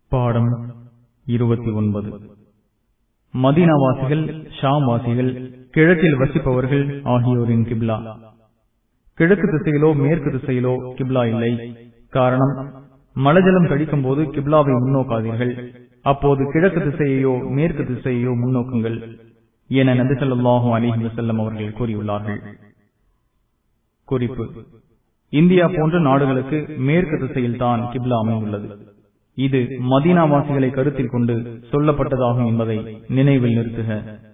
பாடம் இருபத்தி ஒன்பது மதீனாவாசிகள் ஷாம் வாசிகள் கிழக்கில் வசிப்பவர்கள் ஆகியோரின் கிப்லா கிழக்கு திசையிலோ மேற்கு திசையிலோ கிப்லா இல்லை காரணம் மலஜலம் கழிக்கும் போது கிப்லாவை முன்னோக்காதீர்கள் அப்போது கிழக்கு திசையையோ மேற்கு திசையையோ முன்னோக்குங்கள் என நபிசல்லாஹும் அலிஹி வசல்லம் அவர்கள் கூறியுள்ளார்கள் குறிப்பு இந்தியா போன்ற நாடுகளுக்கு மேற்கு திசையில் தான் கிப்லா அமைந்துள்ளது இது மதீனாவாசிகளை கருத்தில் கொண்டு சொல்லப்பட்டதாகும் என்பதை நினைவில் நிறுத்துக